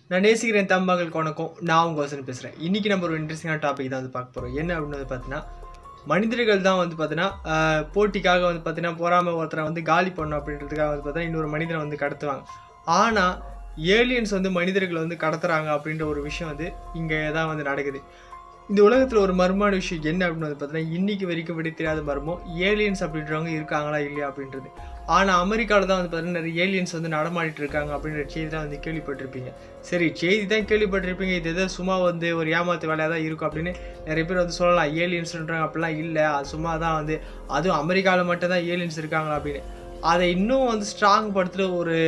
நான் நேசிக்கிறேன் தம்பாக்களுக்கு வணக்கம் நான் உங்கள் வசன் பேசுகிறேன் இன்றைக்கி நம்ம ஒரு இன்ட்ரெஸ்டிங்கான டாபிக் தான் வந்து பார்க்க போகிறோம் என்ன அப்படின்னு வந்து பார்த்தீங்கன்னா மனிதர்கள் தான் வந்து பார்த்தீங்கன்னா ஆஹ், போட்டிக்காக வந்து பார்த்தீங்கன்னா பொறாம ஒருத்தரை வந்து காலி பண்ணணும் அப்படின்றதுக்காக வந்து பார்த்தீங்கன்னா இன்னொரு மனிதனை வந்து கடத்துவாங்க ஆனால் ஏலியன்ஸ் வந்து மனிதர்களை வந்து கடத்துறாங்க அப்படின்ற ஒரு விஷயம் வந்து இங்கே தான் வந்து நடக்குது இந்த உலகத்தில் ஒரு மர்மமான விஷயம் என்ன அப்படின்னு வந்து பார்த்தீங்கன்னா இன்னைக்கு வரைக்கும் விட தெரியாத மர்மம் ஏலியன்ஸ் அப்படின்றவங்க இருக்காங்களா இல்லையா அப்படின்றது ஆனால் அமெரிக்காவில் தான் வந்து பார்த்தீங்கன்னா நிறைய ஏலியன்ஸ் வந்து நடமாடிட்டு இருக்காங்க அப்படின்ற செய்தி தான் வந்து கேள்விப்பட்டிருப்பீங்க சரி செய்தி தான் கேள்விப்பட்டிருப்பீங்க இது எதோ சும்மா வந்து ஒரு ஏமாத்து வேலையாக தான் இருக்கும் அப்படின்னு நிறைய பேர் வந்து சொல்லலாம் ஏலியன்ஸ்ன்றாங்க அப்படிலாம் இல்லை அது சும்மா தான் வந்து அதுவும் அமெரிக்காவில் மட்டும் தான் ஏலியன்ஸ் இருக்காங்களா அப்படின்னு அதை இன்னும் வந்து ஸ்ட்ராங் படுத்துகிற ஒரு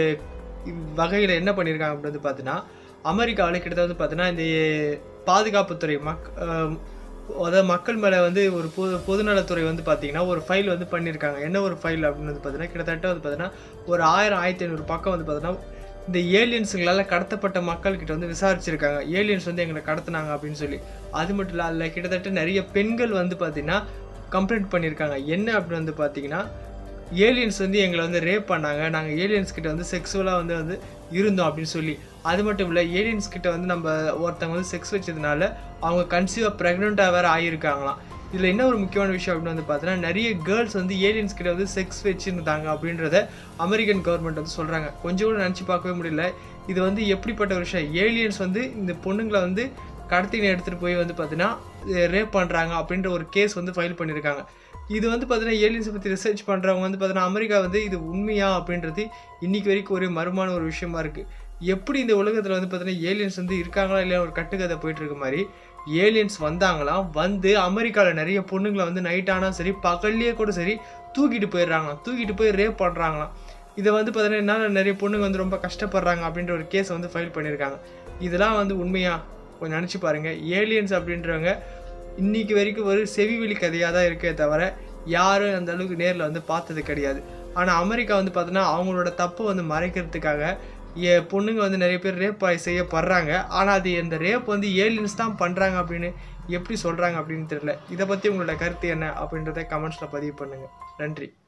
வகையில் என்ன பண்ணியிருக்காங்க அப்படின்னு வந்து பார்த்தீங்கன்னா அமெரிக்காவில் கிட்டத்தட்ட வந்து பார்த்தீங்கன்னா இந்த பாதுகாப்புத்துறை மக் அஹ் அதாவது மக்கள் மேலே வந்து ஒரு பொது பொதுநலத்துறை வந்து பார்த்தீங்கன்னா ஒரு ஃபைல் வந்து பண்ணியிருக்காங்க என்ன ஒரு ஃபைல் அப்படின்னு வந்து பார்த்தீங்கன்னா கிட்டத்தட்ட வந்து பார்த்தீங்கன்னா ஒரு ஆயிரம் ஆயிரத்தி ஐநூறு பக்கம் வந்து பார்த்தீங்கன்னா இந்த ஏலியன்ஸுங்களால் கடத்தப்பட்ட மக்கள்கிட்ட வந்து விசாரிச்சிருக்காங்க ஏலியன்ஸ் வந்து எங்களை கடத்துனாங்க அப்படின்னு சொல்லி அது மட்டும் இல்லை அதில் கிட்டத்தட்ட நிறைய பெண்கள் வந்து பார்த்தீங்கன்னா கம்ப்ளைண்ட் பண்ணியிருக்காங்க என்ன அப்படின்னு வந்து பார்த்தீங்கன்னா ஏலியன்ஸ் வந்து எங்களை வந்து ரேப் பண்ணாங்க நாங்கள் ஏலியன்ஸ் கிட்ட வந்து செக்ஸுவலாக வந்து வந்து இருந்தோம் அப்படின்னு சொல்லி அது மட்டும் இல்லை ஏலியன்ஸ் கிட்ட வந்து நம்ம ஒருத்தவங்க வந்து செக்ஸ் வச்சதுனால அவங்க கன்சீவாக ப்ரெக்னெண்ட்டாக வேறு ஆகியிருக்காங்களாம் இதில் என்ன ஒரு முக்கியமான விஷயம் அப்படின்னு வந்து பார்த்தீங்கன்னா நிறைய கேர்ள்ஸ் வந்து ஏலியன்ஸ் கிட்ட வந்து செக்ஸ் வச்சுருந்தாங்க அப்படின்றத அமெரிக்கன் கவர்மெண்ட் வந்து சொல்கிறாங்க கொஞ்சம் கூட நினச்சி பார்க்கவே முடியல இது வந்து எப்படிப்பட்ட ஒரு விஷயம் ஏலியன்ஸ் வந்து இந்த பொண்ணுங்களை வந்து கடத்தின்னு எடுத்துகிட்டு போய் வந்து பார்த்தீங்கன்னா ரேப் பண்ணுறாங்க அப்படின்ற ஒரு கேஸ் வந்து ஃபைல் பண்ணியிருக்காங்க இது வந்து பார்த்தீங்கன்னா ஏலியன்ஸை பற்றி ரிசர்ச் பண்ணுறவங்க வந்து பார்த்தீங்கன்னா அமெரிக்கா வந்து இது உண்மையா அப்படின்றது இன்னைக்கு வரைக்கும் ஒரு மர்மமான ஒரு விஷயமா இருக்குது எப்படி இந்த உலகத்தில் வந்து பார்த்தீங்கன்னா ஏலியன்ஸ் வந்து இருக்காங்களா இல்லையா ஒரு கட்டுக்கதை போயிட்டு இருக்க மாதிரி ஏலியன்ஸ் வந்தாங்களாம் வந்து அமெரிக்காவில் நிறைய பொண்ணுங்களை வந்து நைட் ஆனால் சரி பகல்லையே கூட சரி தூக்கிட்டு போயிடுறாங்களாம் தூக்கிட்டு போய் ரேப் பண்ணுறாங்களாம் இதை வந்து பார்த்தீங்கன்னா என்னால் நிறைய பொண்ணுங்க வந்து ரொம்ப கஷ்டப்படுறாங்க அப்படின்ற ஒரு கேஸ் வந்து ஃபைல் பண்ணியிருக்காங்க இதெல்லாம் வந்து உண்மையா கொஞ்சம் நினச்சி பாருங்கள் ஏலியன்ஸ் அப்படின்றவங்க இன்னைக்கு வரைக்கும் ஒரு செவிவெளி கதையாக தான் இருக்கே தவிர யாரும் அந்த அளவுக்கு நேரில் வந்து பார்த்தது கிடையாது ஆனால் அமெரிக்கா வந்து பார்த்தோன்னா அவங்களோட தப்பை வந்து மறைக்கிறதுக்காக ஏ பொண்ணுங்க வந்து நிறைய பேர் ரேப் செய்யப்படுறாங்க ஆனால் அது இந்த ரேப் வந்து ஏலியன்ஸ் தான் பண்ணுறாங்க அப்படின்னு எப்படி சொல்கிறாங்க அப்படின்னு தெரியல இதை பற்றி உங்களோட கருத்து என்ன அப்படின்றத கமெண்ட்ஸில் பதிவு பண்ணுங்கள் நன்றி